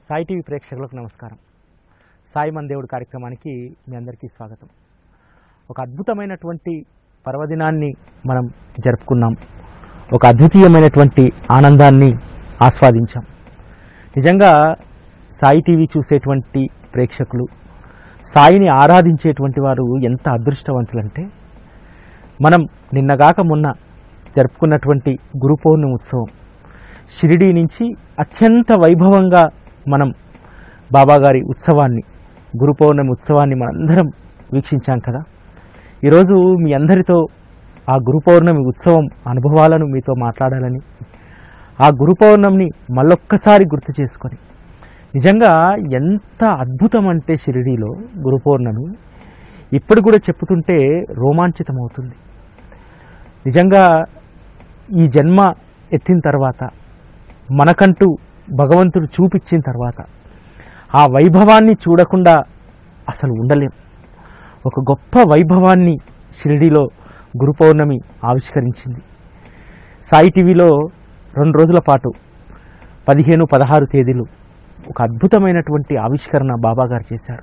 Sai TV ప్రేక్షకులకు నమస్కారం సాయి మన దేవుడు కార్యక్రమానికి మీ అందరికీ స్వాగతం ఒక అద్భుతమైనటువంటి పర్వదినాన్ని మనం జరుపుకున్నాం ఒక అద్వితీయమైనటువంటి ఆనందాన్ని ఆస్వాదించాం నిజంగా సాయి టీవీ చూసేటువంటి ప్రేక్షకులు సాయిని ఆరాధించేటువంటి వారు ఎంత అదృష్టవంతులంటే మనం నిన్నగాక మొన్న జరుపుకున్నటువంటి గురు పౌర్ణమి ఉత్సవం షిరిడీ నుంచి అత్యంత వైభవంగా మనం బాబాగారి ఉత్సవాన్ని గురు పౌర్ణమి ఉత్సవాన్ని మనందరం వీక్షించాం కదా ఈరోజు మీ అందరితో ఆ గురు పౌర్ణమి ఉత్సవం అనుభవాలను మీతో మాట్లాడాలని ఆ గురు పౌర్ణమిని మళ్ళొక్కసారి గుర్తు చేసుకొని నిజంగా ఎంత అద్భుతం అంటే షిరిడీలో గురు పౌర్ణమి ఇప్పుడు కూడా చెప్పుతుంటే రోమాంచితమవుతుంది నిజంగా ఈ జన్మ ఎత్తిన తర్వాత మనకంటూ భగవంతుడు చూపించిన తర్వాత ఆ వైభవాన్ని చూడకుండా అసలు ఉండలేం ఒక గొప్ప వైభవాన్ని షిరిడీలో గురు పౌర్ణమి ఆవిష్కరించింది సాయి టీవీలో రెండు రోజుల పాటు పదిహేను పదహారు తేదీలు ఒక అద్భుతమైనటువంటి ఆవిష్కరణ బాబాగారు చేశారు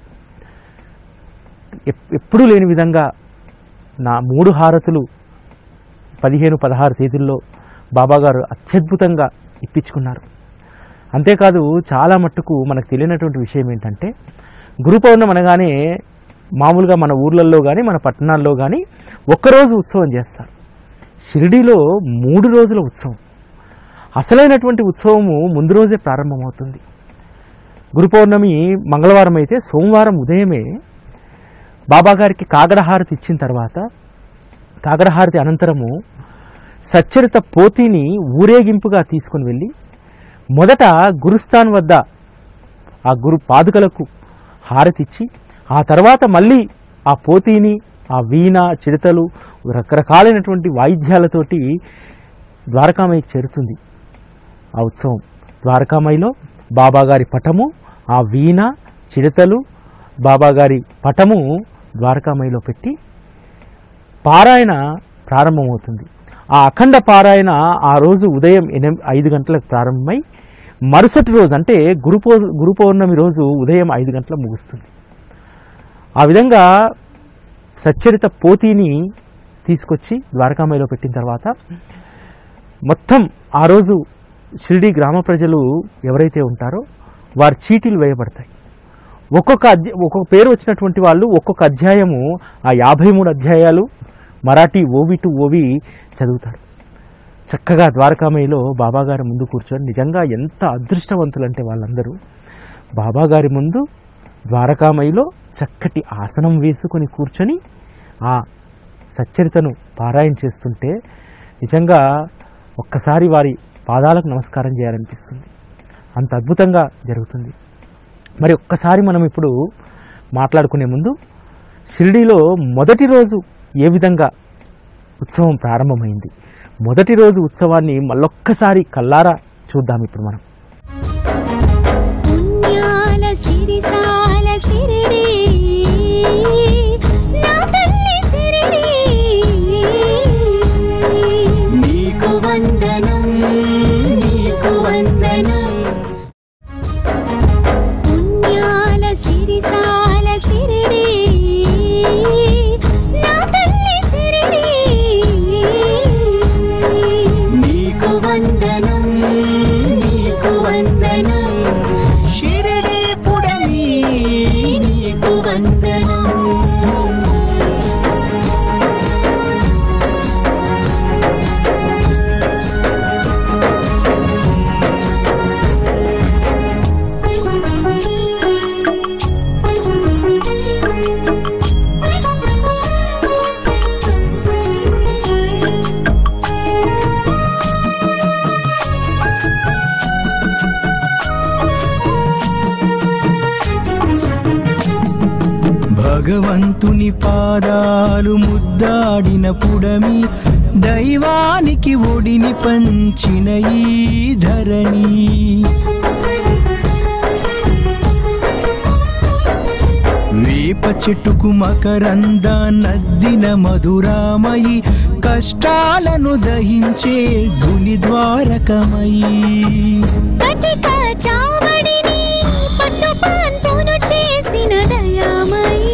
ఎప్- ఎప్పుడూ లేని విధంగా నా మూడు హారతులు పదిహేను పదహారు తేదీల్లో బాబాగారు అత్యద్భుతంగా ఇప్పించుకున్నారు అంతేకాదు చాలా మట్టుకు మనకు తెలియనటువంటి విషయం ఏంటంటే గురు పౌర్ణమి అనగానే మామూలుగా మన ఊర్లలో కానీ మన పట్టణాల్లో కానీ ఒక్కరోజు ఉత్సవం చేస్తారు షిరిడీలో మూడు రోజుల ఉత్సవం అసలైనటువంటి ఉత్సవము ముందు రోజే ప్రారంభమవుతుంది గురు పౌర్ణమి మంగళవారం అయితే సోమవారం ఉదయమే బాబాగారికి కాగడహారతి ఇచ్చిన తర్వాత కాగడహారతి అనంతరము సచ్చరిత పోతిని ఊరేగింపుగా తీసుకుని వెళ్ళి మొదట గురుస్థాన్ వద్ద ఆ గురు పాదుకలకు హారతిచ్చి ఆ తర్వాత మళ్ళీ ఆ పోతీని ఆ వీణ చిడతలు రకరకాలైనటువంటి వాయిద్యాలతోటి ద్వారకామయ్య చేరుతుంది ఆ ఉత్సవం ద్వారకామయ్యలో బాబాగారి పటము ఆ వీణ చిడతలు బాబాగారి పటము ద్వారకామయ్యలో పెట్టి పారాయణ ప్రారంభమవుతుంది ఆ అఖండ పారాయణ ఆ రోజు ఉదయం ఎనిమిది ఐదు గంటలకు ప్రారంభమై మరుసటి రోజు అంటే గురు పౌ గురు పౌర్ణమి రోజు ఉదయం ఐదు గంటలకు ముగుస్తుంది ఆ విధంగా సచ్చరిత పోతీని తీసుకొచ్చి ద్వారకామయ్యలో పెట్టిన తర్వాత మొత్తం ఆ రోజు షిరిడి గ్రామ ప్రజలు ఎవరైతే ఉంటారో వారి చీటీలు వేయబడతాయి ఒక్కొక్క అధ్య ఒక్కొక్క పేరు వచ్చినటువంటి వాళ్ళు ఒక్కొక్క అధ్యాయము ఆ యాభై మూడు అధ్యాయాలు మరాఠీ ఓవి టు ఓవి చదువుతారు చక్కగా ద్వారకామయ్యలో బాబాగారి ముందు కూర్చొని నిజంగా ఎంత అదృష్టవంతులంటే వాళ్ళందరూ బాబాగారి ముందు ద్వారకామయ్యలో చక్కటి ఆసనం వేసుకొని కూర్చొని ఆ సచ్చరితను పారాయణ చేస్తుంటే నిజంగా ఒక్కసారి వారి పాదాలకు నమస్కారం చేయాలనిపిస్తుంది అంత అద్భుతంగా జరుగుతుంది మరి ఒక్కసారి మనం ఇప్పుడు మాట్లాడుకునే ముందు షిరిడీలో మొదటి రోజు ఏ విధంగా ఉత్సవం ప్రారంభమైంది మొదటి రోజు ఉత్సవాన్ని మళ్ళొక్కసారి కల్లారా చూద్దాం ఇప్పుడు మనం పుణ్యాల సిరిసాల సిరిడి నా తల్లి సిరిడి నీకు వందనం నీకు వందనం పుణ్యాల సిరిసాల సిరిడి నా తల్లి సిరిడి నీకు వందనం నీకు వందనం షిరిడి పుడని నీకు వందనం భగవంతుని పాదాలు ముద్దాడిన పుడమి దైవానికి ఒడిని పంచిన ఈ ధరణి వేప చెట్టుకు మకరంద నద్దిన మధురామయి కష్టాలను దహించే ధుని ద్వారకమయి కటిక చావడిని పాపాంతును చేసిన దయామయి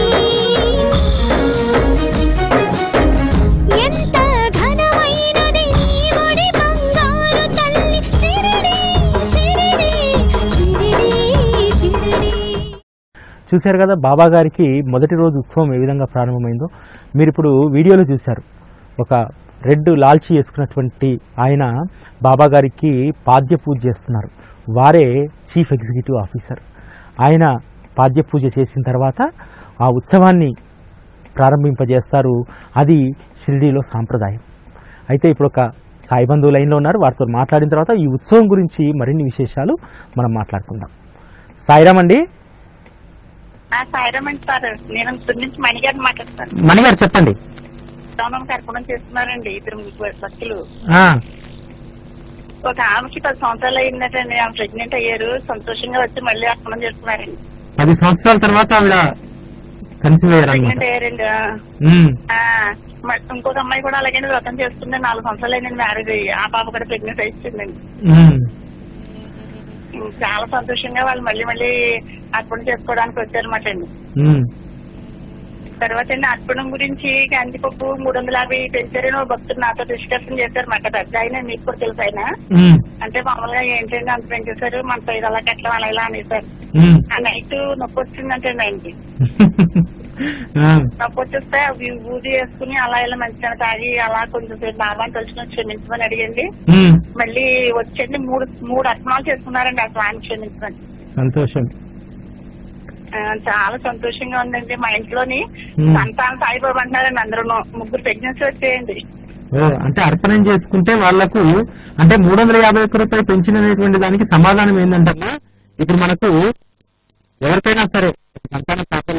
ఎంత ఘనమైనది నీ ఒడి బంగారు తల్లి శిరిడి శిరిడి శిరిడి శిరిడి చూశారు కదా బాబా గారికి మొదటి రోజు ఉత్సవం ఏ విధంగా ప్రారంభమైందో మీరు ఇప్పుడు వీడియోలో చూశారు ఒక రెడ్ లాల్చి వేసుకున్నటువంటి ఆయన బాబా గారికి పాద్య పూజ చేస్తున్నారు వారే చీఫ్ ఎగ్జిక్యూటివ్ ఆఫీసర్ ఆయన పాద్య పూజ చేసిన తర్వాత ఆ ఉత్సవాన్ని ప్రారంభింపజేస్తారు అది షిరిడీలో సాంప్రదాయం అయితే ఇప్పుడు ఒక సాయి బంధువు లైన్లో ఉన్నారు వారితో మాట్లాడిన తర్వాత ఈ ఉత్సవం గురించి మరిన్ని విశేషాలు మనం మాట్లాడుకుందాం సాయిరామ్ అండి ఆ సాయిరామ్ అండి సార్ నేను ఇక్కడి నుంచి మణిగారిని మాట్లాడతాను మణిగారు చెప్పండి సోనం అర్పణం చేస్తున్నారండి ఇద్దరు ముగ్గురు భక్తులు ఆ, ఒక ఆమెకి పది సంవత్సరాలు అయిందటండి ఆమె ప్రెగ్నెంట్ అయ్యారు సంతోషంగా వచ్చి మళ్ళీ అర్పణం చేస్తున్నారండి పది సంవత్సరాల తర్వాత ఆవిడ కన్సీవ్ అయ్యారనమాట ప్రెగ్నెంట్ అయ్యారండి ఆ. ఆ, మ- ఇంకొక అమ్మాయి కూడా అలాగే వ్రతం చేస్తుంది నాలుగు సంవత్సరాలు అయిందండి మ్యారేజ్ అయ్యి ఆ పాప కూడా ప్రెగ్నెంట్ అయిపోయిందండి చాలా సంతోషంగా వాళ్ళు మళ్ళీ మళ్ళీ అర్పణ చేసుకోవడానికి వచ్చారన్నమాట అండి తర్వాత అండి అర్పణం గురించి కందిపప్పు మూడు వందల యాభై పెంచారని ఒక భక్తులు నాతో డిస్కషన్ చేశారు మాట పెద్ద ఆయన మీకు కూడా తెలుసు ఆయన అంటే మామూలుగా ఏంటండి అంత పెంచేశారు మన సైడ్ అలా కట్టడం అలా ఇలా అనేసారు ఆ నైట్ నొప్పి వచ్చిందంటే ఆయనకి నొప్పి వచ్చేస్తే అవి ఊది వేసుకుని అలా ఇలా మంచిగా తాగి అలా కొంచెం సేపు బాబాని తలుచుకుని క్షమించమని అడిగండి మళ్ళీ వచ్చండి మూడు మూడు అర్పణాలు చేసుకున్నారండి ఆ స్వామి క్షమించమని సంతోషం ఆ, చాలా సంతోషంగా ఉందండి మా ఇంట్లోని Hmm. సంతానం సాయిబాబు అంటున్నారండి అందరూ ముగ్గురు ప్రెగ్నెన్సీ వచ్చేయండి ఓ అంటే అర్పణం చేసుకుంటే వాళ్లకు అంటే మూడు వందల యాభై ఒక్క రూపాయలు పెంచినటువంటి దానికి సమాధానం ఏంటంటే ఇప్పుడు మనకు ఎవరికైనా సరే సంతాన పాపం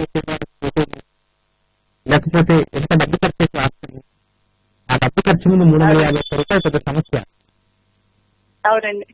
లేకపోతే ఎంత డబ్బు ఖర్చు అయితే ఆస్తుంది ఆ డబ్బు ఖర్చు ముందు మూడు వందల యాభై ఒక్క రూపాయలు పెద్ద సమస్య అవునండి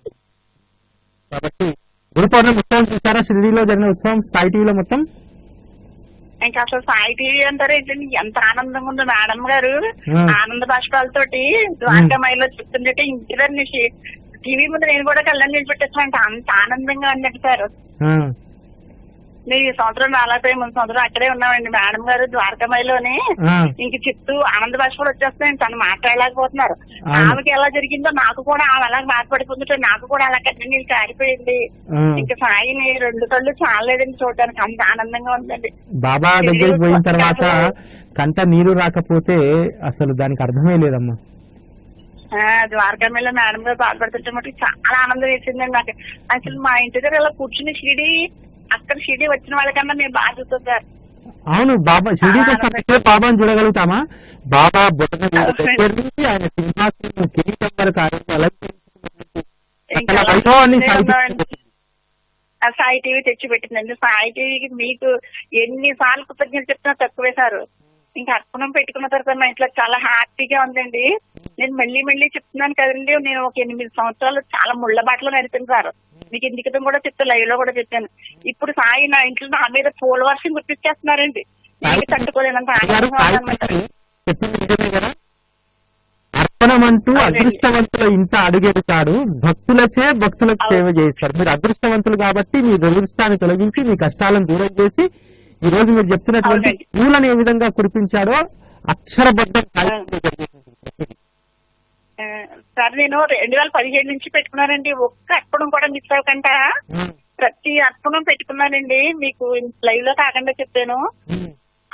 కాబట్టి గురు పౌర్ణమి ఉత్సవం చూసారా షిరిడీలో జరిగిన ఉత్సవం సాయి టీవీలో మొత్తం ఇంకా అసలు సాయి టీవీ అంటారు ఏంటండి ఎంత ఆనందంగా ఉందో మేడం గారు Hmm. ఆనంద బాష్పాలతోటి ద్వారకామాయిలో చెప్తుంటే ఇంటి దగ్గర నుంచి టీవీ ముందు నేను కూడా కళ్ళని నిలబెట్టేస్తానంటే అంత ఆనందంగా ఉందండి సార్ ఆ, నేను ఈ సంవత్సరం రాలేకపోయి ముందు సంవత్సరం అక్కడే ఉన్నామండి మేడం గారు ద్వారకామాయిలోని ఆ, ఇంక చెప్తూ ఆనంద భాష కూడా వచ్చేస్తున్నాయి తను మాట్లాడలేకపోతున్నారు అవును. ఆమెకి ఎలా జరిగిందో నాకు కూడా ఆమె అలా బాధపడిపోతుంటే నాకు కూడా అలా కట్టి నీళ్ళు కారిపోయింది ఆ. ఇంకా సాయిని రెండు కళ్ళు చాలేదండి చూడడానికి అంత ఆనందంగా ఉందండి బాబా దగ్గరికి పోయిన తర్వాత కంట నీరు రాకపోతే అసలు దానికి అర్థమే లేదమ్మా ఆ, ద్వారకామేళ మేడం గారు బాధపడుతుంటే మటుకు చాలా ఆనందం వేసిందండి నాకు అసలు మా ఇంటి దగ్గర ఇలా కూర్చుని షిడి అక్కడ షిడి వచ్చిన వాళ్ళకన్నా నేను బాగా చూస్తాను సార్ అవును బాబా షిరిడీకి వస్తే బాబాని చూడగలుగుతామా బాబా బుట్ట దగ్గర నుంచి ఆయన సింహాసనం కిరీటం వరకు ఆయన అలంకరించుకున్నటువంటి ఇంకా సకల అలా వైభవాన్ని చూస్తూనే సాగి ఉన్నామండి. ఆ సాయి టీవీ తెచ్చి పెట్టిందండి సాయి టీవీకి మీకు ఎన్ని సార్లు కృతజ్ఞతలు చెప్తున్నా తక్కువే సార్ ఇంకా అర్పణం పెట్టుకున్న తర్వాత మా ఇంట్లో చాలా హ్యాపీగా ఉందండి నేను మళ్ళీ మళ్ళీ చెప్తున్నాను కదండి నేను ఒక ఎనిమిది సంవత్సరాలు చాలా ముళ్ళ బాటలో నడిపాను సార్ మీకు ఇంటి క్రితం కూడా చెప్తాను లైవ్ లో కూడా చెప్పాను ఇప్పుడు సాయి నా ఇంట్లో నా మీద పూల వర్షం గుర్తించేస్తున్నారండి నేను తట్టుకోలేనంత గారు ఆనందంగా ఉందన్నమాట. చెప్పింది నిజమే కదా అర్పణం అంటూ అవునండి. అదృష్టవంతుల ఇంట అడుగెడతాడు భక్తులచే భక్తులకు సేవ చేయిస్తారు మీరు అదృష్టవంతులు కాబట్టి మీ దురదృష్టాన్ని తొలగించి మీ కష్టాలను దూరం చేసి ఈ రోజు మీరు చెప్తున్నటువంటి అవునండి. పూలను ఏ విధంగా కురిపించాడో అక్షరబద్ధం కాలేజీలో జరిగేటువంటి ఆ, సార్ నేను రెండు వేల పదిహేడు నుంచి పెట్టుకున్నానండి ఒక్క అర్పణం కూడా మిస్ అవ్వకుండా ఉమ్, ప్రతి అర్పణం పెట్టుకున్నానండి మీకు లైవ్ లో కాకుండా చెప్పాను ఉమ్,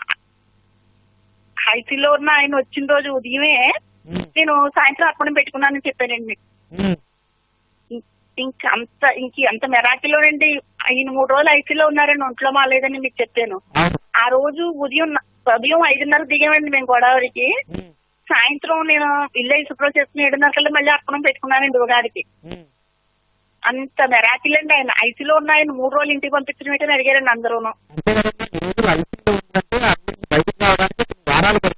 హైసీలో ఉన్న ఆయన వచ్చిన రోజు ఉదయమే ఉమ్, నేను సాయంత్రం అర్పణం పెట్టుకున్నానని చెప్పానండి ఉమ్. ఇం- ఇంక అంత ఇంక అంత మెరాకిలోనండి ఆయన మూడు రోజులు ఐసీలో ఉన్నారండి ఒంట్లో మాలేదని మీకు చెప్పాను అవును. ఆ రోజు ఉదయం న- ఉదయం ఐదున్నర దిగామండి మేము గోదావరికి ఉమ్, సాయంత్రం నేను ఇల్లు శుభ్రం చేసుకుని ఏడున్నర కల్లా మళ్ళీ అర్పణం పెట్టుకున్నానండి ఉగాదికి ఉమ్. అంత మెరాకిల్ అండి ఆయన ఐసీలో ఉన్న ఆయన మూడు రోజులు ఇంటికి పంపించడం ఏంటని అడిగారండి అందరూను అంతే కదండి ఈ రోజు ఐసీలో ఉందంటే అన్ని బయటకు రావడానికి కొన్ని వారాలు పడుతుంది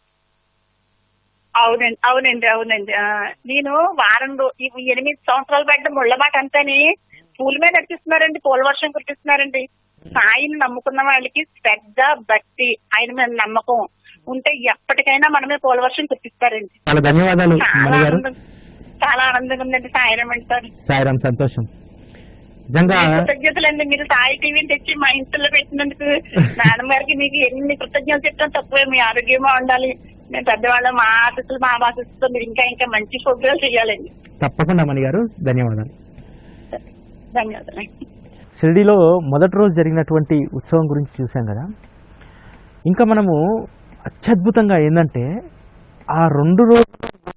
అవునండి అవునండి అవునండి ఆ, నేను వారం రో- ఈ ఎనిమిది సంవత్సరాలు పడ్డ ముళ్ళబాట అంతాని పూల మీద నడిపిస్తున్నారండి పూల వర్షం కురిపిస్తున్నారండి సాయిని నమ్ముకున్న వాళ్ళకి శ్రద్ధ భక్తి ఆయన మీద నమ్మకం ఉంటే ఎప్పటికైనా మనమే పూల వర్షం కురిపిస్తారండి చాలా ధన్యవాదాలు చాలా మణి గారు ఆనందం చాలా ఆనందంగా ఉందండి సాయిరామ్ అంటారు సాయిరాం సంతోషం నిజంగా కృతజ్ఞతలండి మీరు సాయి టీవీని తెచ్చి మా ఇంట్లో పెట్టినందుకు మేడం గారికి మీకు ఎన్ని కృతజ్ఞతలు చెప్తాం తక్కువే మీ ఆరోగ్యంగా ఉండాలి మేము పెద్దవాళ్ళం మా ఆశస్సులు మా ఆశస్సులతో మీరు ఇంకా ఇంకా మంచి ప్రోగ్రాలు చేయాలండి తప్పకుండా మణి గారు ధన్యవాదాలు ధన్యవాదాలు షిరిడీలో మొదటి రోజు జరిగినటువంటి ఉత్సవం గురించి చూసాం కదా ఇంకా మనము అత్యద్భుతంగా ఏంటంటే ఆ రెండు రోజులు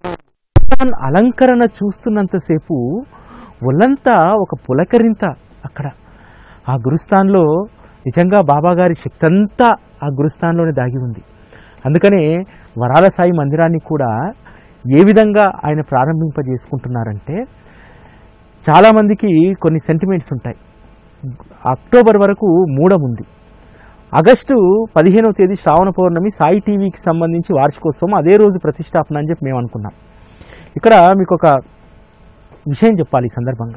అలంకరణ చూస్తున్నంతసేపు ఒళ్ళంతా ఒక పులకరింత అక్కడ ఆ గురుస్థాన్లో నిజంగా బాబాగారి శక్తి అంతా ఆ గురుస్థాన్లోనే దాగి ఉంది అందుకనే వరాల సాయి మందిరాన్ని కూడా ఏ విధంగా ఆయన ప్రారంభింపజేసుకుంటున్నారంటే చాలామందికి కొన్ని సెంటిమెంట్స్ ఉంటాయి అక్టోబర్ వరకు మూడం ఉంది ఆగస్టు పదిహేనవ తేదీ శ్రావణ పౌర్ణమి సాయి టీవీకి సంబంధించి వార్షికోత్సవం అదే రోజు ప్రతిష్టాపన అని చెప్పి మేము అనుకున్నాం ఇక్కడ మీకు ఒక విషయం చెప్పాలి ఈ సందర్భంగా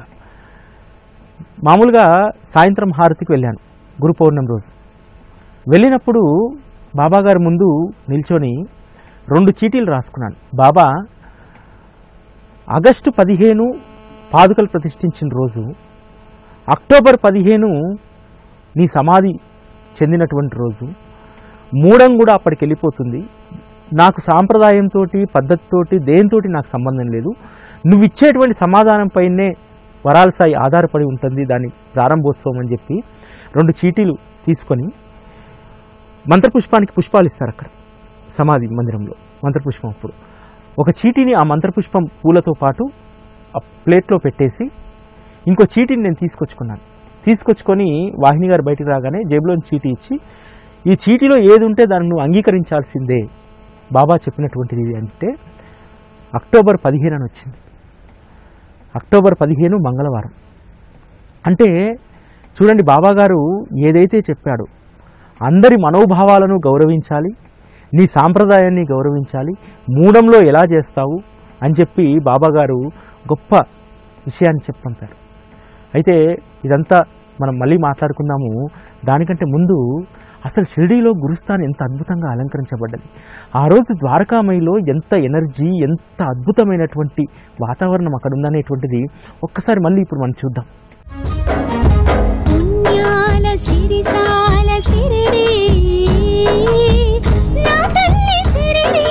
మామూలుగా సాయంత్రం హారతికి వెళ్ళాను గురు పౌర్ణమి రోజు వెళ్ళినప్పుడు బాబా గారి ముందు నిల్చొని రెండు చీటీలు రాసుకున్నాను బాబా ఆగస్టు పదిహేను పాదుకలు ప్రతిష్ఠించిన రోజు అక్టోబర్ పదిహేను నీ సమాధి చెందినటువంటి రోజు మూడం కూడా అప్పటికి వెళ్ళిపోతుంది నాకు సాంప్రదాయంతో పద్ధతితోటి దేనితోటి నాకు సంబంధం లేదు నువ్వు ఇచ్చేటువంటి సమాధానం పైనే వరాల సాయి ఆధారపడి ఉంటుంది దాని ప్రారంభోత్సవం అని చెప్పి రెండు చీటీలు తీసుకొని మంత్రపుష్పానికి పుష్పాలు ఇస్తారు అక్కడ సమాధి మందిరంలో మంత్రపుష్పం అప్పుడు ఒక చీటీని ఆ మంత్రపుష్పం పూలతో పాటు ఆ ప్లేట్లో పెట్టేసి ఇంకో చీటీని నేను తీసుకొచ్చుకున్నాను తీసుకొచ్చుకొని వాహిని గారు బయటికి రాగానే జేబులోని చీటీ ఇచ్చి ఈ చీటీలో ఏది ఉంటే దాన్ని నువ్వు అంగీకరించాల్సిందే బాబా చెప్పినటువంటిది ఇది అంటే అక్టోబర్ పదిహేను అని వచ్చింది అక్టోబర్ పదిహేను మంగళవారం అంటే చూడండి బాబా గారు ఏదైతే చెప్పాడో అందరి మనోభావాలను గౌరవించాలి నీ సాంప్రదాయాన్ని గౌరవించాలి మూడంలో ఎలా చేస్తావు అని చెప్పి బాబా గారు గొప్ప విషయాన్ని చెప్పి పంపారు అయితే ఇదంతా మనం మళ్ళీ మాట్లాడుకుందాము దానికంటే ముందు అసలు షిరిడీలో గురుస్థాన్ ఎంత అద్భుతంగా అలంకరించబడ్డది ఆ రోజు ద్వారకామయిలో ఎంత ఎనర్జీ ఎంత అద్భుతమైనటువంటి వాతావరణం అక్కడ ఉందనేటువంటిది ఒక్కసారి మళ్ళీ ఇప్పుడు మనం చూద్దాం పుణ్యాల సిరిసాల సిరిడి నా తల్లి సిరిడి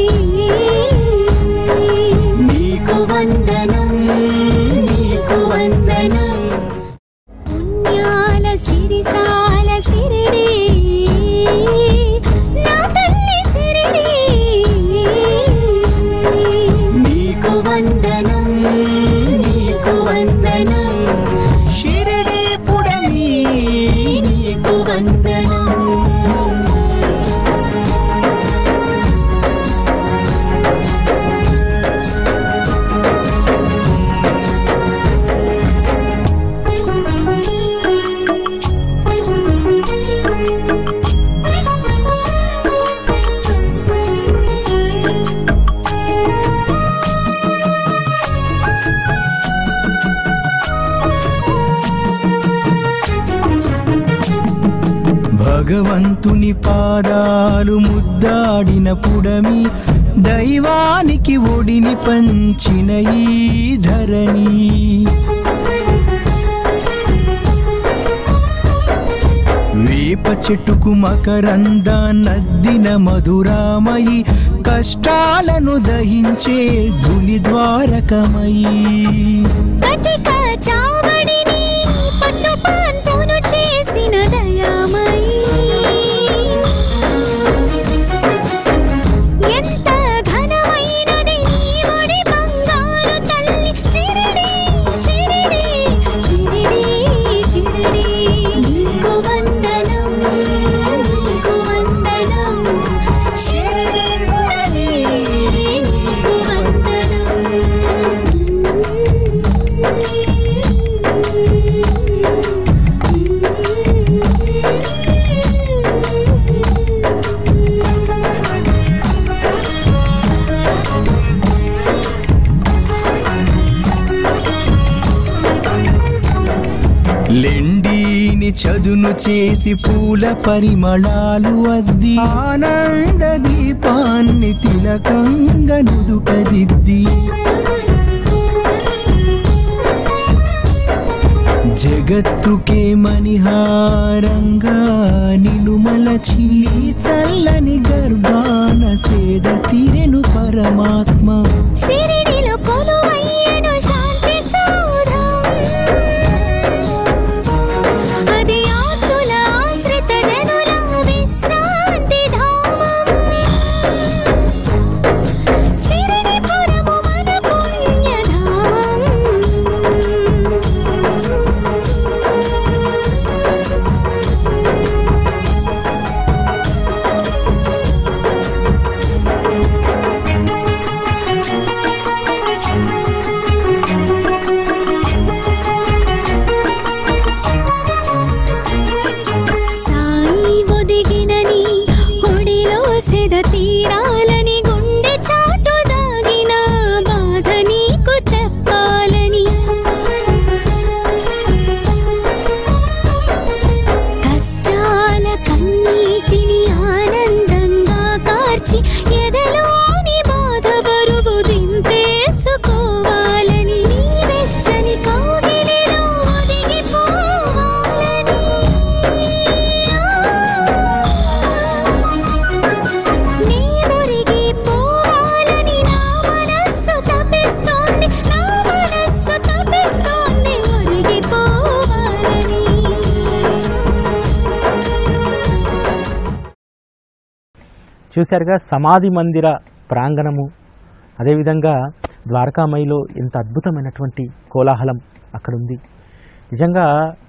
నీకు వందనం నీకు వందనం పుణ్యాల సిరిసాల సిరిడి నా తల్లి సిరిడి నీకు వందనం నీకు వందనం షిరిడి పుడమి నీకు వందనం భగవంతుని పాదాలు ముద్దాడిన పుడమి దైవానికి ఒడిని పంచిన ఈ ధరణి వేప చెట్టుకు మకరంద నద్దిన మధురామయి కష్టాలను దహించే ధుని ద్వారకమయి కటిక చావడిని పట్టు పాన్పును చేసిన దయామయి ఎంత ఘనమైనది ఈ ఒడి బంగారు తల్లి షిరిడి షిరిడి షిరిడి షిరిడి నీకు వందనం నీకు వందనం షిరిడి పుడమి నీకు లెండీని చదును చేసి పూల పరిమళాలు అద్ది ఆనంద దీపాన్ని తిలకంగా నుదుటదిద్ది జగత్తుకే మణిహారంగా నిన్ను మలచి చల్లని గర్భాన సేద తీరెను పరమాత్మ షిరిడిలో కొలువయ్యను శాంతి సౌధం అది ఆర్తుల ఆశ్రిత జనుల విశ్రాంతి ధామం షిరిడిపురము మన పుణ్యధామం సాయి ఒదిగినని ఒడిలో సెద తీరాలని గుండె చాటు దాగిన బాధ నీకు చెప్పాలని కష్టాల కన్నీటిని ఆనందంగా కార్చి ఎదలోని బాధ బరువు దింపేసుకోవాలని నీ వెచ్చని కౌగిలిలో ఒదిగిపోవాలని నీ మురిగి పోవాలని నా మనస్సు తప్పిస్తోంది నా మనస్సు తప్పిస్తోంది ఒరిగిపోవాలని చూశారుగా సమాధి మందిర ప్రాంగణము అదేవిధంగా ద్వారకామయిలో ఎంత అద్భుతమైనటువంటి కోలాహలం అక్కడ ఉంది నిజంగా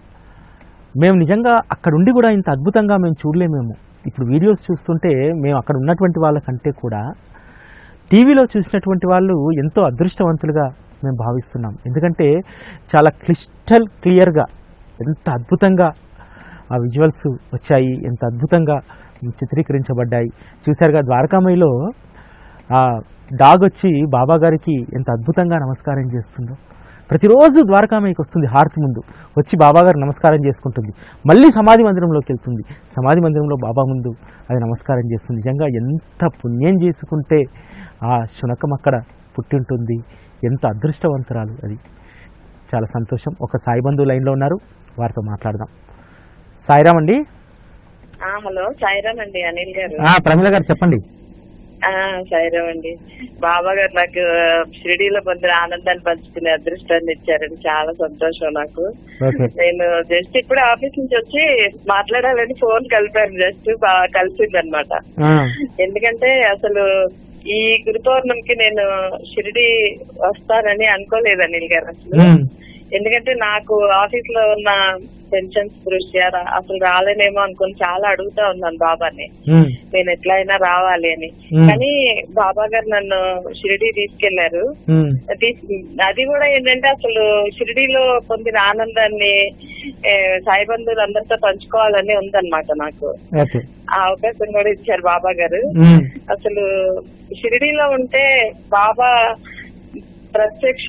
మేము నిజంగా అక్కడ ఉండి కూడా ఇంత అద్భుతంగా మేము చూడలేమేమో ఇప్పుడు వీడియోస్ చూస్తుంటే మేము అక్కడ ఉన్నటువంటి వాళ్ళకంటే కూడా టీవీలో చూసినటువంటి వాళ్ళు ఎంతో అదృష్టవంతులుగా మేము భావిస్తున్నాం ఎందుకంటే చాలా క్లిస్టల్ క్లియర్గా ఎంత అద్భుతంగా ఆ విజువల్స్ వచ్చాయి ఎంత అద్భుతంగా చిత్రీకరించబడ్డాయి చూశారుగా ద్వారకామయిలో ఆ డాగ్ వచ్చి బాబా గారికి ఎంత అద్భుతంగా నమస్కారం చేస్తుందో ప్రతిరోజు ద్వారకామయ్యకి వస్తుంది హారతి ముందు వచ్చి బాబా గారు నమస్కారం చేసుకుంటుంది మళ్ళీ సమాధి మందిరంలోకి వెళ్తుంది సమాధి మందిరంలో బాబా ముందు అది నమస్కారం చేస్తుంది నిజంగా ఎంత పుణ్యం చేసుకుంటే ఆ శునకం అక్కడ పుట్టి ఉంటుంది ఎంత అదృష్టవంతురాలు అది చాలా సంతోషం ఒక సాయి బంధువు లైన్లో ఉన్నారు వారితో మాట్లాడదాం సాయిరామ్ అండి ఆ, హలో సాయిరామ్ అండి అనిల్ గారు ఆ, ప్రమీల గారు చెప్పండి ఆ, సాయిరామ్ అండి బాబా గారు నాకు ఆ, షిరిడీలో పొందిన ఆనందాన్ని పంచుకునే అదృష్టాన్ని ఇచ్చారండి చాలా సంతోషం నాకు ఓకే నేను జస్ట్ ఇప్పుడు ఆఫీస్ నుంచి వచ్చి మాట్లాడాలని ఫోన్ కలిపాను జస్ట్ బాగా కలిసింది అనమాట ఆ, ఎందుకంటే అసలు ఈ గురు పౌర్ణమికి నేను షిరిడి వస్తానని అనుకోలేదు అనిల్ గారు అసలు ఉమ్, ఎందుకంటే నాకు ఆఫీస్ లో ఉన్న పెన్షన్స్ దృష్ట్యా రా- అసలు రాలేనేమో అనుకుని చాలా అడుగుతా ఉన్నాను బాబాని ఉమ్, నేను ఎట్లయినా రావాలి అని మ్మ్. కానీ బాబా గారు నన్ను షిరిడి తీసుకెళ్లారు ఉమ్, తీస్- అది కూడా ఏంటంటే అసలు షిరిడీలో పొందిన ఆనందాన్ని ఏ, సాయి బంధువులు అందరితో పంచుకోవాలని ఉందన్నమాట నాకు ఓకే ఆ అవకాశం కూడా ఇచ్చారు బాబా గారు ఉమ్, అసలు షిరిడీలో ఉంటే బాబా ప్రత్యక్ష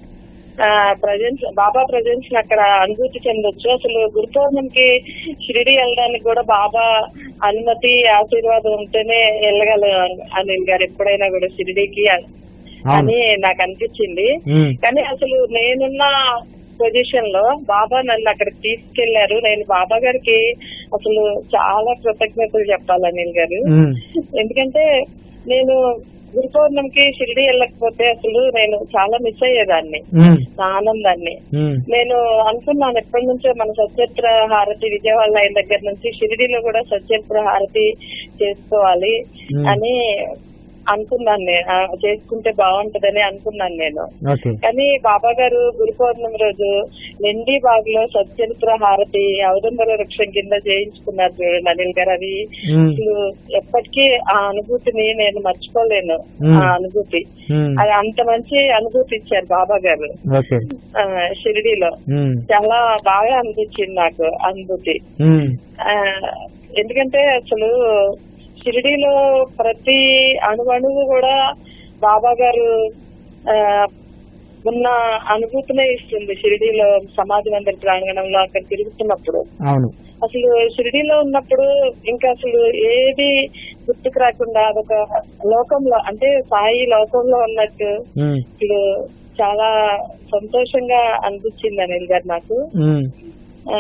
ప్రజెన్స్ బాబా ప్రజెన్స్ అక్కడ అనుభూతి చెందొచ్చు అసలు గురు పౌర్ణమికి షిరిడి వెళ్ళడానికి కూడా బాబా అనుమతి ఆశీర్వాదం ఉంటేనే వెళ్ళగల అనిల్ గారు ఎప్పుడైనా కూడా షిరిడీకి అని నాకు అనిపించింది ఉమ్, కానీ అసలు నేనున్న పొజిషన్ లో బాబా నన్ను అక్కడికి తీసుకెళ్లారు నేను బాబా గారికి అసలు చాలా కృతజ్ఞతలు చెప్పాలి అనిల్ గారు ఉమ్, ఎందుకంటే నేను గురు పౌర్ణమికి షిరిడి వెళ్ళకపోతే అసలు నేను చాలా మిస్ అయ్యేదాన్ని ఉమ్, నా ఆనందాన్ని ఉమ్, నేను అనుకున్నాను ఎప్పటి నుంచో మన సత్యత్ర హారతి విజయవాడ లైన్ దగ్గర నుంచి షిరిడిలో కూడా సత్యత్ర హారతి చేసుకోవాలి Hmm. అని అనుకున్నాను నేను ఆ, చేసుకుంటే బాగుంటదని అనుకున్నాను నేను ఓకే కానీ బాబా గారు గురు పౌర్ణమి రోజు నిండి బాగులో సత్యత్ర హారతి ఔదంబర వృక్షం కింద చేయించుకున్నారు చూడండి అనిల్ గారు అది ఉమ్, అసలు ఎప్పటికీ ఆ అనుభూతిని నేను మర్చిపోలేను Hmm. ఆ అనుభూతి ఉమ్, అది అంత మంచి అనుభూతి ఇచ్చారు బాబా గారు ఓకే ఆ, షిరిడీలో ఉమ్, చాలా బాగా అనిపించింది నాకు అనుభూతి ఉమ్, ఆ, ఎందుకంటే అసలు షిరిడీలో ప్రతి అణువణువు కూడా బాబా గారు ఆ, ఉన్న అనుభూతినే ఇస్తుంది షిరిడీలో సమాధి మందిర ప్రాంగణంలో అక్కడ తిరుగుతున్నప్పుడు అవును అసలు షిరిడీలో ఉన్నప్పుడు ఇంకా అసలు ఏది గుర్తుకు రాకుండా అదొక లోకంలో అంటే సాయి లోకంలో ఉన్నట్టు ఉమ్, అసలు చాలా సంతోషంగా అనిపించింది అనిల్ గారు నాకు ఉమ్, ఆ,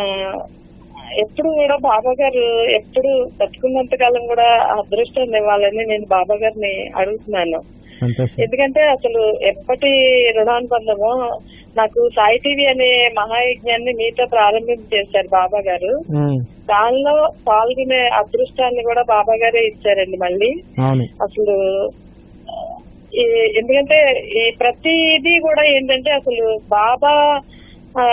ఎప్పుడు కూడా బాబా గారు ఎప్పుడు బతుకున్నంత కాలం కూడా అదృష్టం ఇవ్వాలని నేను బాబా గారిని అడుగుతున్నాను సంతోషం ఎందుకంటే అసలు ఎప్పటి రుణానుబంధమో నాకు సాయి టీవీ అనే మహాయజ్ఞాన్ని మీతో ప్రారంభించేశారు బాబా గారు ఉమ్, దానిలో పాల్గొనే అదృష్టాన్ని కూడా బాబా గారే ఇచ్చారండి మళ్ళీ అవును అసలు ఆ, ఈ- ఎందుకంటే ఈ ప్రతిదీ కూడా ఏంటంటే అసలు బాబా ఆ,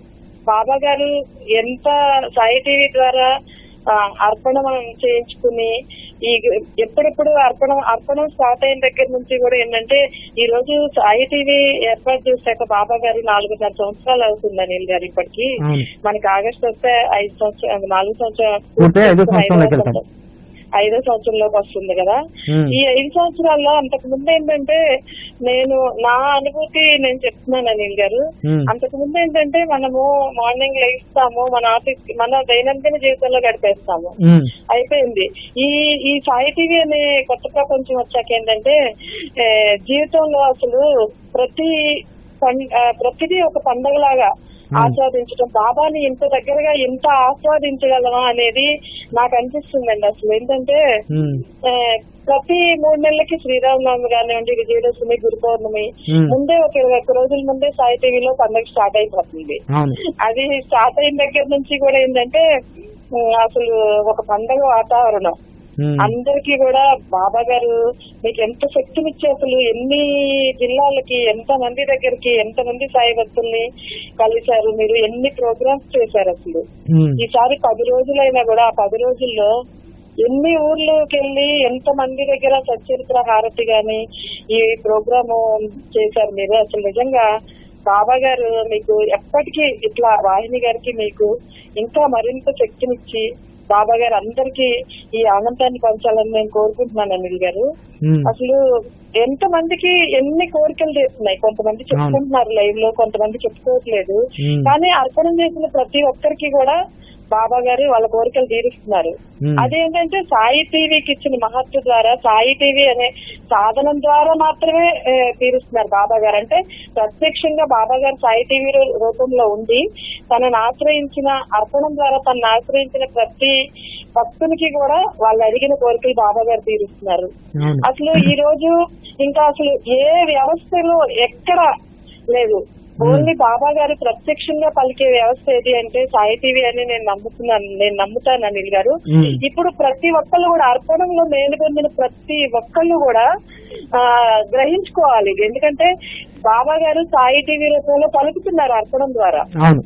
బాబా గారు ఎంత సాయి టీవీ ద్వారా ఆ, అర్పణ మనం చేయించుకుని ఈ ఎప్పుడెప్పుడు అర్పణం అర్పణం స్టార్ట్ అయిన దగ్గర నుంచి కూడా ఏంటంటే ఈ రోజు సాయి టీవీ ఏర్పాటు చేశాక బాబా గారు నాలుగున్నర సంవత్సరాలు అవుతుంది అనిల్ గారు ఇప్పటికి అవును మనకి ఆగస్ట్ వస్తే ఐదు సంవత్సరం నాలుగు సంవత్సరాలు పూర్తయి ఐదో సంవత్సరంలోకి వెళ్తాం. ఐదో సంవత్సరంలోకి వస్తుంది కదా ఉమ్, ఈ ఐదు సంవత్సరాల్లో అంతకు ముందు ఏంటంటే నేను నా అనుభూతి నేను చెప్తున్నాను అనిల్ గారు ఉమ్, అంతకు ముందు ఏంటంటే మనము మార్నింగ్ లేస్తాము మన ఆఫీస్ మన దైనందిన జీవితంలో గడిపేస్తాము ఉమ్, అయిపోయింది ఈ ఈ సాయి టీవీ అనే కొత్త ప్రపంచం వచ్చాక ఏంటంటే ఏ, జీవితంలో అసలు ప్రతి పం- ఆ, ప్రతిదీ ఒక పండగలాగా ఆస్వాదించడం బాబాని ఇంత దగ్గరగా ఎంత ఆస్వాదించగలమా అనేది నాకు అనిపిస్తుందండి అసలు ఏంటంటే ఉమ్, ఆ, ప్రతి మూడు నెలలకి శ్రీరామనవమి కానివ్వండి విజయదశమి గురు పౌర్ణమి ఉమ్, ముందే ఒక ఇరవై ఒక్క రోజుల ముందే సాయి టీవీలో పండగ స్టార్ట్ అయిపోతుంది అవును అది స్టార్ట్ అయిన దగ్గర నుంచి కూడా ఏంటంటే ఉమ్, అసలు ఒక పండగ వాతావరణం ఉమ్, అందరికీ కూడా బాబా గారు మీకు ఎంత శక్తినిచ్చి అసలు ఎన్ని జిల్లాలకి ఎంత మంది దగ్గరికి ఎంత మంది సాయి భక్తుల్ని కలిశారు మీరు ఎన్ని ప్రోగ్రామ్స్ చేశారు అసలు ఉమ్, ఈసారి పది రోజులైనా కూడా ఆ పది రోజుల్లో ఎన్ని ఊర్లోకి వెళ్ళి ఎంత మంది దగ్గర సచరిత్ర హారతి గాని ఈ ప్రోగ్రామ్ చేశారు మీరు అసలు నిజంగా బాబా గారు మీకు ఎప్పటికీ ఇట్లా వాహిని గారికి మీకు ఇంకా మరింత శక్తినిచ్చి బాబా గారు అందరికీ ఈ ఆనందాన్ని పంచాలని నేను కోరుకుంటున్నాను అనిల్ గారు ఉమ్, అసలు ఎంత మందికి ఎన్ని కోరికలు తీరుతున్నాయి కొంతమంది చెప్పుకుంటున్నారు లైవ్ లో కొంతమంది చెప్పుకోవట్లేదు ఉమ్, కానీ అర్పణం చేసిన ప్రతి ఒక్కరికి కూడా బాబా గారు వాళ్ళ కోరికలు తీరుస్తున్నారు ఉమ్, అదేంటంటే సాయి టీవీకి ఇచ్చిన మహత్వ ద్వారా సాయి టీవీ అనే సాధనం ద్వారా మాత్రమే ఏ, తీరుస్తున్నారు బాబా గారు అంటే ప్రత్యక్షంగా బాబా గారు సాయి టీవీ రూ- రూపంలో ఉండి తనను ఆశ్రయించిన అర్పణం ద్వారా తనను ఆశ్రయించిన ప్రతి భక్తునికి కూడా వాళ్ళు అడిగిన కోరికలు బాబా గారు తీరుస్తున్నారు అవును అసలు ఈ రోజు ఇంకా అసలు ఏ వ్యవస్థలో ఎక్కడ లేదు ఓన్లీ బాబా గారు ప్రత్యక్షంగా పలికే వ్యవస్థ ఏది అంటే సాయి టీవీ అని నేను నమ్ముతున్నాను నేను నమ్ముతాను అనిల్ గారు ఉమ్, ఇప్పుడు ప్రతి ఒక్కళ్ళు కూడా అర్పణంలో మేలు పొందిన ప్రతి ఒక్కళ్ళు కూడా ఆ గ్రహించుకోవాలి ఇది. ఎందుకంటే బాబా గారు సాయి టీవీ రూపంలో పలుకుతున్నారు అర్పణం ద్వారా అవును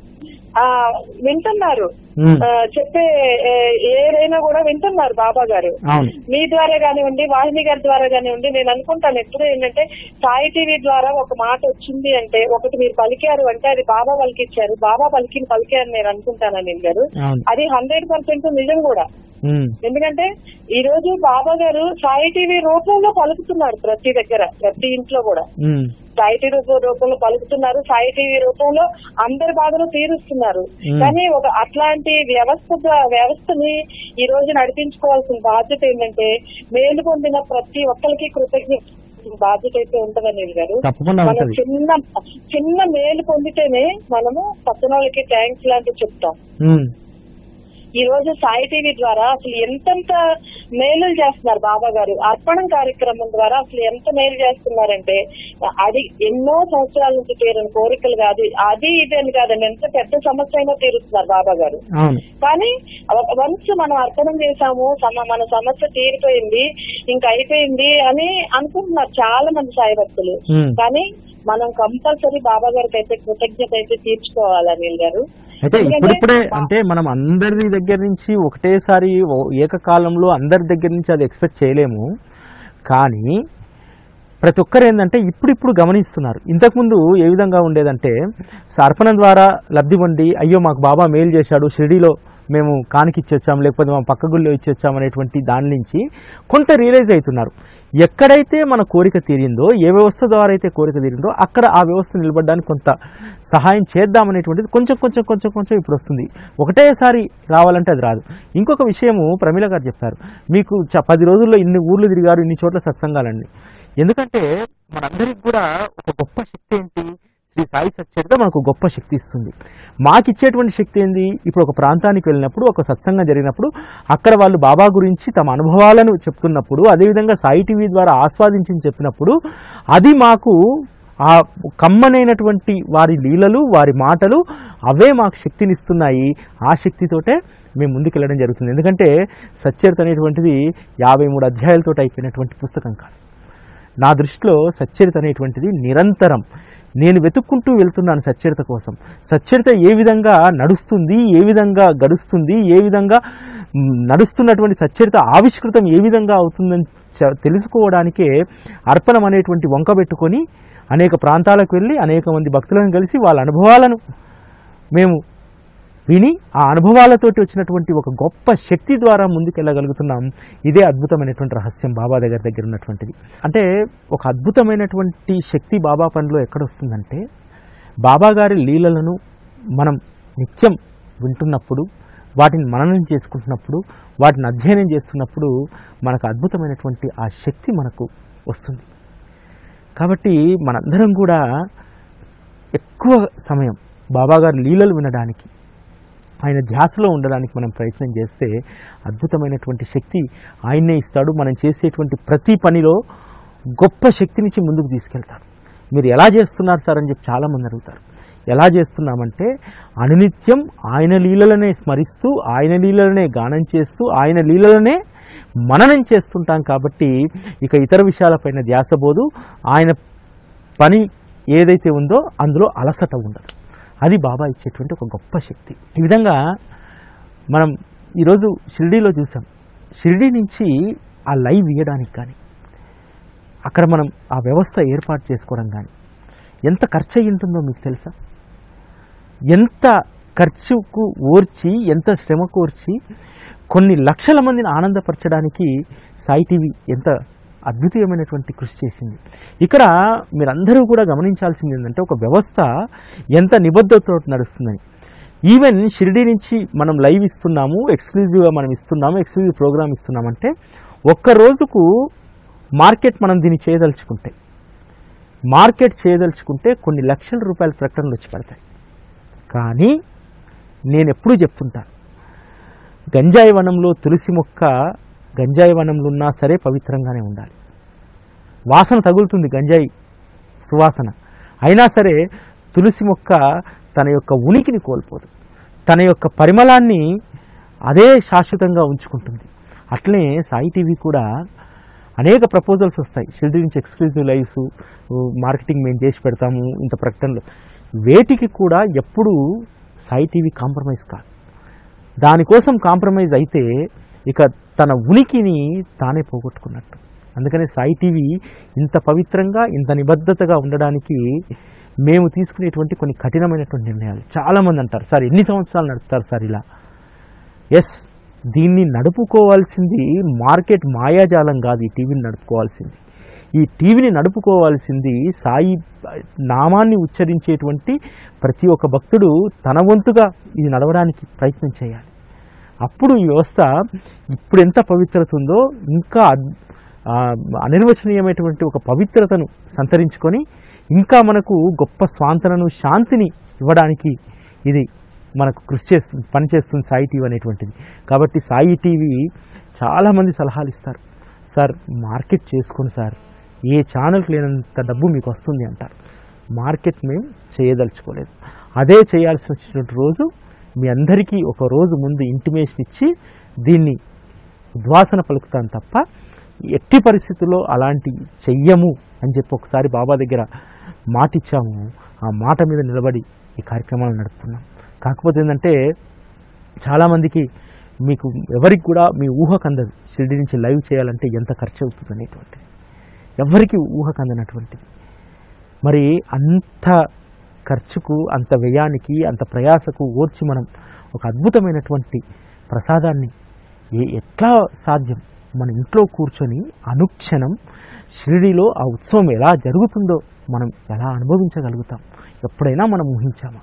ఆ వింటున్నారు ఉమ్, ఆ, చెప్పే ఏ, ఏదైనా కూడా వింటున్నారు బాబా గారు అవును మీ ద్వారా కానివ్వండి వాహిని గారి ద్వారా కానివ్వండి నేను అనుకుంటాను ఎప్పుడు ఏంటంటే సాయి టీవీ ద్వారా ఒక మాట వచ్చింది అంటే ఒకటి మీరు పలికారు అంటే అది బాబా పలికిచ్చారు బాబా పలికిన పలికారు నేను అనుకుంటాను అనిల్ గారు అవును అది హండ్రెడ్ పర్సెంట్ నిజం కూడా ఉమ్, ఎందుకంటే ఈ రోజు బాబా గారు సాయి టీవీ రూపంలో పలుకుతున్నారు ప్రతి దగ్గర ప్రతి ఇంట్లో కూడా ఉమ్, సాయి టీవీ రూప- రూపంలో పలుకుతున్నారు సాయి టీవీ రూపంలో అందరి బాధలు తీరుస్తున్నారు మ్మ్. కానీ ఒక అట్లాంటి వ్యవస్థ ద్వా- వ్యవస్థని ఈ రోజు నడిపించుకోవాల్సిన బాధ్యత ఏంటంటే మేలు పొందిన ప్రతి ఒక్కరికి కృతజ్ఞత బాధ్యత అయితే ఉంటదని గారు తప్పకుండా మనం ఉంటది చిన్న చిన్న మేలు పొందితేనే మనము పక్కన వాళ్ళకి థ్యాంక్స్ లాంటివి చెప్తాం ఉమ్, ఈ రోజు సాయి టీవీ ద్వారా అసలు ఎంతెంత మేలులు చేస్తున్నారు బాబా గారు అర్పణం కార్యక్రమం ద్వారా అసలు ఎంత మేలు చేస్తున్నారంటే అది ఎన్నో సంవత్సరాల నుంచి తీరని కోరికలు కాదు అది ఇది అని కాదండి ఎంత పెద్ద సమస్య అయినా తీరుస్తున్నారు బాబా గారు అవును కానీ వన్స్ మనం అర్పణం చేశాము సమ మన సమస్య తీరిపోయింది ఇంకా అయిపోయింది అని అనుకుంటున్నారు చాలా మంది సాయి భక్తులు ఉమ్. కానీ మనం కంపల్సరీ బాబా గారికి అయితే కృతజ్ఞత అయితే తీర్చుకోవాలి అనిల్ గారు అయితే ఎందుకంటే ఇప్పుడిప్పుడే అంటే మనం అందరి దగ్గర నుంచి ఒకటేసారి ఓ- ఏకకాలంలో అందరి దగ్గర నుంచి అది ఎక్స్పెక్ట్ చేయలేము కానీ ప్రతి ఒక్కరు ఏంటంటే ఇప్పుడిప్పుడు గమనిస్తున్నారు ఇంతకుముందు ఏ విధంగా ఉండేదంటే అర్పణ ద్వారా లబ్ధి పొంది అయ్యో మాకు బాబా మేలు చేశాడు షిరిడీలో మేము కానికి ఇచ్చొచ్చాం లేకపోతే మా పక్క గుళ్ళో ఇచ్చొచ్చాం అనేటువంటి దాని నుంచి కొంత రియలైజ్ అవుతున్నారు ఎక్కడైతే మన కోరిక తీరిందో ఏ వ్యవస్థ ద్వారా అయితే కోరిక తీరిందో అక్కడ ఆ వ్యవస్థ నిలబడడానికి కొంత సహాయం చేద్దామనేటువంటిది కొంచెం కొంచెం కొంచెం కొంచెం ఇప్పుడు వస్తుంది ఒకటేసారి రావాలంటే అది రాదు ఇంకొక విషయము ప్రమీల గారు చెప్పారు మీకు చ- పది రోజుల్లో ఇన్ని ఊర్లు తిరిగారు ఇన్ని చోట్ల సత్సంగాలండి ఎందుకంటే మనందరికి కూడా ఒక గొప్ప శక్తి ఏంటి శ్రీ సాయి సచ్చరిత మనకు గొప్ప శక్తి ఇస్తుంది మాకు ఇచ్చేటువంటి శక్తి ఏంది ఇప్పుడు ఒక ప్రాంతానికి వెళ్ళినప్పుడు ఒక సత్సంగం జరిగినప్పుడు అక్కడ వాళ్ళు బాబా గురించి తమ అనుభవాలను చెప్తున్నప్పుడు అదేవిధంగా సాయి టీవీ ద్వారా ఆస్వాదించి చెప్పినప్పుడు అది మాకు ఆ కమ్మనైనటువంటి వారి లీలలు వారి మాటలు అవే మాకు శక్తినిస్తున్నాయి ఆ శక్తితోటే మేము ముందుకెళ్ళడం జరుగుతుంది ఎందుకంటే సచ్చరిత అనేటువంటిది యాభై మూడు అధ్యాయాలతో అయిపోయినటువంటి పుస్తకం కాదు నా దృష్టిలో సచ్చరిత అనేటువంటిది నిరంతరం నేను వెతుక్కుంటూ వెళ్తున్నాను సచ్చరిత కోసం సచ్చరిత ఏ విధంగా నడుస్తుంది ఏ విధంగా గడుస్తుంది ఏ విధంగా మ్, నడుస్తున్నటువంటి సచ్చరిత ఆవిష్కృతం ఏ విధంగా అవుతుందని చ- తెలుసుకోవడానికే అర్పణం అనేటువంటి వంక పెట్టుకొని అనేక ప్రాంతాలకు వెళ్ళి అనేక మంది భక్తులను కలిసి వాళ్ళ అనుభవాలను మేము విని ఆ అనుభవాలతోటి వచ్చినటువంటి ఒక గొప్ప శక్తి ద్వారా ముందుకెళ్ళగలుగుతున్నాం ఇదే అద్భుతమైనటువంటి రహస్యం బాబా దగ్గర దగ్గర ఉన్నటువంటిది అంటే ఒక అద్భుతమైనటువంటి శక్తి బాబా పనిలో ఎక్కడొస్తుందంటే బాబా గారి లీలలను మనం నిత్యం వింటున్నప్పుడు వాటిని మననం చేసుకుంటున్నప్పుడు వాటిని అధ్యయనం చేస్తున్నప్పుడు మనకు అద్భుతమైనటువంటి ఆ శక్తి మనకు వస్తుంది కాబట్టి మనందరం కూడా ఎక్కువ సమయం బాబాగారి లీలలు వినడానికి ఆయన ధ్యాసలో ఉండడానికి మనం ప్రయత్నం చేస్తే అద్భుతమైనటువంటి శక్తి ఆయన్నే ఇస్తాడు మనం చేసేటువంటి ప్రతి పనిలో గొప్ప శక్తినిచ్చి ముందుకు తీసుకెళ్తాడు మీరు ఎలా చేస్తున్నారు సార్ అని చెప్పి చాలామంది అడుగుతారు ఎలా చేస్తున్నామంటే అనునిత్యం ఆయన లీలలనే స్మరిస్తూ ఆయన లీలలనే గానం చేస్తూ ఆయన లీలలనే మననం చేస్తుంటాం కాబట్టి ఇక ఇతర విషయాలపైన ధ్యాస పోదు ఆయన పని ఏదైతే ఉందో అందులో అలసట ఉండదు అది బాబా ఇచ్చేటువంటి ఒక గొప్ప శక్తి ఈ విధంగా మనం ఈరోజు షిరిడీలో చూసాం షిరిడీ నుంచి ఆ లైవ్ ఇవ్వడానికి కానీ అక్కడ మనం ఆ వ్యవస్థ ఏర్పాటు చేసుకోవడం కానీ ఎంత ఖర్చు అయి ఉంటుందో మీకు తెలుసా ఎంత ఖర్చుకు ఓర్చి ఎంత శ్రమ కోర్చి కొన్ని లక్షల మందిని ఆనందపరచడానికి సాయి టీవీ ఎంత అద్వితీయమైనటువంటి కృషి చేసింది ఇక్కడ మీరందరూ కూడా గమనించాల్సింది ఏంటంటే ఒక వ్యవస్థ ఎంత నిబద్ధతతో నడుస్తుందని ఈవెన్ షిరిడీ నుంచి మనం లైవ్ ఇస్తున్నాము ఎక్స్క్లూజివ్గా మనం ఇస్తున్నాము ఎక్స్క్లూజివ్ ప్రోగ్రామ్ ఇస్తున్నామంటే ఒక్క రోజుకు మార్కెట్ మనం దీన్ని చేయదలుచుకుంటే మార్కెట్ చేయదలుచుకుంటే కొన్ని లక్షల రూపాయల ప్రకటనలు వచ్చి పడతాయి కానీ నేను ఎప్పుడూ చెప్తుంటాను గంజాయి వనంలో తులసి మొక్క గంజాయి వనంలో ఉన్నా సరే పవిత్రంగానే ఉండాలి వాసన తగులుతుంది గంజాయి సువాసన అయినా సరే తులసి మొక్క తన యొక్క ఉనికిని కోల్పోదు తన యొక్క పరిమళాన్ని అదే శాశ్వతంగా ఉంచుకుంటుంది అట్లనే సాయి టీవీ కూడా అనేక ప్రపోజల్స్ వస్తాయి షిల్డీ నుంచి ఎక్స్క్లూజివ్ లైవ్స్ మార్కెటింగ్ మేము చేసి పెడతాము ఇంత ప్రకటనలు వేటికి కూడా ఎప్పుడూ సాయి టీవీ కాంప్రమైజ్ కాదు దానికోసం కాంప్రమైజ్ అయితే ఇక తన ఉనికిని తానే పోగొట్టుకున్నట్టు అందుకనే సాయి టీవీ ఇంత పవిత్రంగా ఇంత నిబద్ధతగా ఉండడానికి మేము తీసుకునేటువంటి కొన్ని కఠినమైనటువంటి నిర్ణయాలు చాలామంది అంటారు సార్ ఎన్ని సంవత్సరాలు నడుపుతారు సార్ ఇలా ఎస్ దీన్ని నడుపుకోవాల్సింది మార్కెట్ మాయాజాలం కాదు ఈ టీవీని నడుపుకోవాల్సింది ఈ టీవీని నడుపుకోవాల్సింది సాయి నామాన్ని ఉచ్చరించేటువంటి ప్రతి ఒక్క భక్తుడు తన వంతుగా ఇది నడవడానికి ప్రయత్నం చేయాలి అప్పుడు ఈ వ్యవస్థ ఇప్పుడు ఎంత పవిత్రత ఉందో ఇంకా అద్- ఆ, అనిర్వచనీయమైనటువంటి ఒక పవిత్రతను సంతరించుకొని ఇంకా మనకు గొప్ప స్వాంతనను శాంతిని ఇవ్వడానికి ఇది మనకు కృషి చేస్తుంది పనిచేస్తుంది సాయి టీవీ అనేటువంటిది కాబట్టి సాయి టీవీ చాలామంది సలహాలు ఇస్తారు సార్ మార్కెట్ చేసుకోండి సార్ ఏ ఛానల్కి లేనంత డబ్బు మీకు వస్తుంది అంటారు మార్కెట్ మేము చేయదలుచుకోలేదు అదే చేయాల్సి వచ్చినటువంటి రోజు మీ అందరికీ ఒక రోజు ముందు ఇంటిమేషన్ ఇచ్చి దీన్ని ఉద్వాసన పలుకుతాను తప్ప ఎట్టి పరిస్థితుల్లో అలాంటి చెయ్యము అని చెప్పి ఒకసారి బాబా దగ్గర మాట ఇచ్చాము ఆ మాట మీద నిలబడి ఈ కార్యక్రమాలు నడుపుతున్నాం కాకపోతే ఏంటంటే చాలామందికి మీకు ఎవరికి కూడా మీ ఊహకు అందదు షిరిడి నుంచి లైవ్ చేయాలంటే ఎంత ఖర్చు అవుతుంది అనేటువంటిది ఎవరికి ఊహకు అందనటువంటిది మరి అంత ఖర్చుకు అంత వ్యయానికి అంత ప్రయాసకు ఓర్చి మనం ఒక అద్భుతమైనటువంటి ప్రసాదాన్ని ఏ ఎట్లా సాధ్యం మన ఇంట్లో కూర్చొని అనుక్షణం షిరిడిలో ఆ ఉత్సవం ఎలా జరుగుతుందో మనం ఎలా అనుభవించగలుగుతాం ఎప్పుడైనా మనం ఊహించామా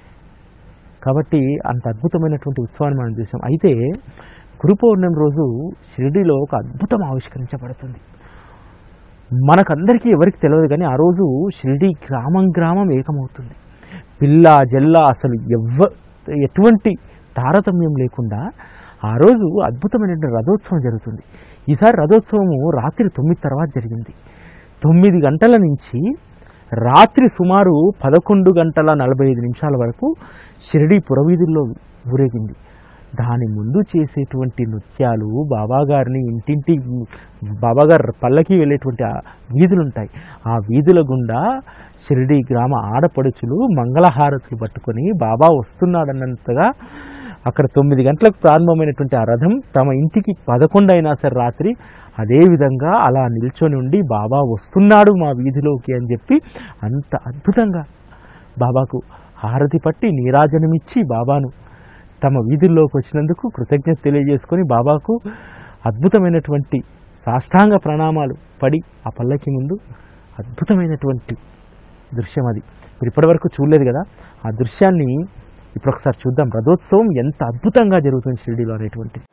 కాబట్టి అంత అద్భుతమైనటువంటి ఉత్సవాన్ని మనం చూసాం అయితే గురు పౌర్ణమి రోజు షిరిడిలో ఒక అద్భుతం ఆవిష్కరించబడుతుంది మనకందరికీ ఎవరికి తెలియదు కానీ ఆ రోజు షిరిడి గ్రామం గ్రామం ఏకమవుతుంది పిల్ల జల్ల అసలు ఎవ్వ ఎటువంటి తారతమ్యం లేకుండా ఆ రోజు అద్భుతమైనటువంటి రథోత్సవం జరుగుతుంది ఈసారి రథోత్సవము రాత్రి తొమ్మిది తర్వాత జరిగింది తొమ్మిది గంటల నుంచి రాత్రి సుమారు పదకొండు గంటల నలభై ఐదు నిమిషాల వరకు షిరిడి పురవీధుల్లో ఊరేగింది దాని ముందు చేసేటువంటి నృత్యాలు బాబాగారిని ఇంటింటి బాబాగారు పల్లకి వెళ్ళేటువంటి ఆ వీధులు ఉంటాయి ఆ వీధుల గుండా షిరిడి గ్రామ ఆడపడుచులు మంగళహారతులు పట్టుకొని బాబా వస్తున్నాడన్నంతగా అక్కడ తొమ్మిది గంటలకు ప్రారంభమైనటువంటి ఆ రథం తమ ఇంటికి పదకొండు అయినా సరే రాత్రి అదే విధంగా అలా నిల్చొని ఉండి బాబా వస్తున్నాడు మా వీధిలోకి అని చెప్పి అంత అద్భుతంగా బాబాకు హారతి పట్టి నీరాజనమిచ్చి బాబాను తమ వీధుల్లోకి వచ్చినందుకు కృతజ్ఞత తెలియజేసుకొని బాబాకు అద్భుతమైనటువంటి సాష్టాంగ ప్రణామాలు పడి ఆ పల్లకి ముందు అద్భుతమైనటువంటి దృశ్యం అది మీరు ఇప్పటివరకు చూడలేదు కదా ఆ దృశ్యాన్ని ఇప్పుడు ఒకసారి చూద్దాం రథోత్సవం ఎంత అద్భుతంగా జరుగుతుంది షిరిడీలో అనేటువంటిది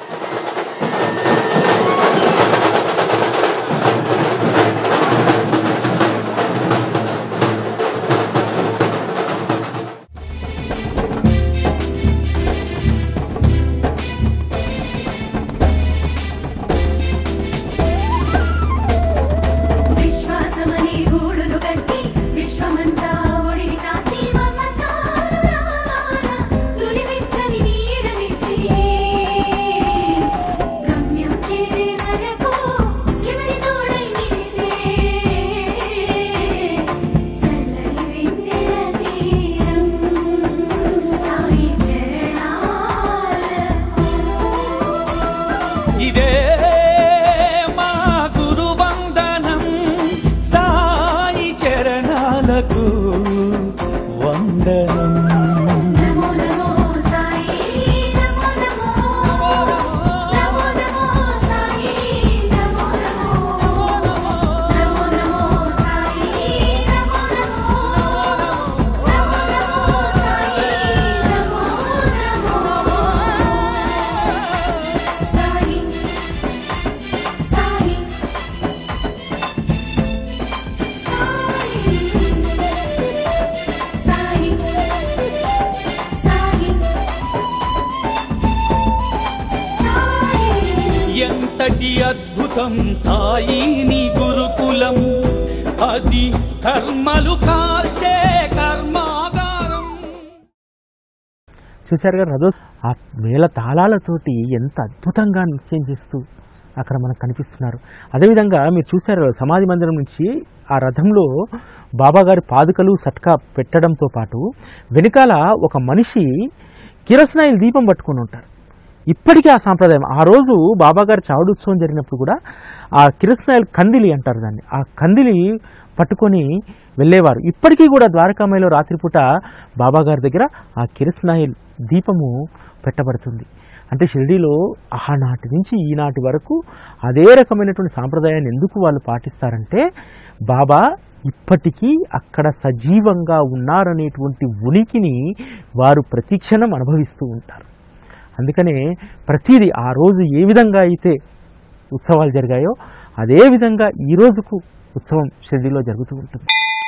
విశ్వాసమనే గూడును కట్టి విశ్వమంతా ఒడిని చాచి మమతారాల నులివెచ్చని నీడనిచ్చి గమ్యం చేరే వరకు చివరి తోడై నిలిచే చల్లని వెన్నెల తీరం సాయి చరణాలకు ఇదే మా గురు వందనం సాయి చరణాలకు వందనం నమో నమో సాయి నమో నమో నమో నమో సాయి నమో నమో నమో నమో సాయి నమో నమో నమో నమో సాయి నమో నమో సాయి సాయి సాయి సాయి సాయి ఎంతటి అద్భుతం సాయి నీ గురుకులం అది కర్మలు కాల్చే కర్మాగారం చూశారు కదా రథో ఆ మేళ తాళాలతోటి ఎంత అద్భుతంగా నృత్యం చేస్తూ అక్కడ మనకు కనిపిస్తున్నారు అదేవిధంగా మీరు చూశారు సమాధి మందిరం నుంచి ఆ రథంలో బాబాగారి పాదుకలు సట్కా పెట్టడంతో పాటు వెనకాల ఒక మనిషి కిరసనాయిల్ దీపం పట్టుకొని ఉంటారు ఇప్పటికీ ఆ సాంప్రదాయం ఆ రోజు బాబాగారి చావుడుత్సవం జరిగినప్పుడు కూడా ఆ కిరసనాయిల్ కందిలి అంటారు దాన్ని ఆ కందిలి పట్టుకొని వెళ్ళేవారు ఇప్పటికీ కూడా ద్వారకామయ్యలో రాత్రిపూట బాబాగారి దగ్గర ఆ కిరసనాయిల్ దీపము పెట్టబడుతుంది అంటే షిరిడీలో ఆనాటి నుంచి ఈనాటి వరకు అదే రకమైనటువంటి సాంప్రదాయాన్ని ఎందుకు వాళ్ళు పాటిస్తారంటే బాబా ఇప్పటికీ అక్కడ సజీవంగా ఉన్నారనేటువంటి ఉనికిని వారు ప్రతిక్షణం అనుభవిస్తూ ఉంటారు అందుకనే ప్రతిదీ ఆ రోజు ఏ విధంగా అయితే ఉత్సవాలు జరిగాయో అదే విధంగా ఈ రోజుకు ఉత్సవం షిరిడీలో జరుగుతూ ఉంటుంది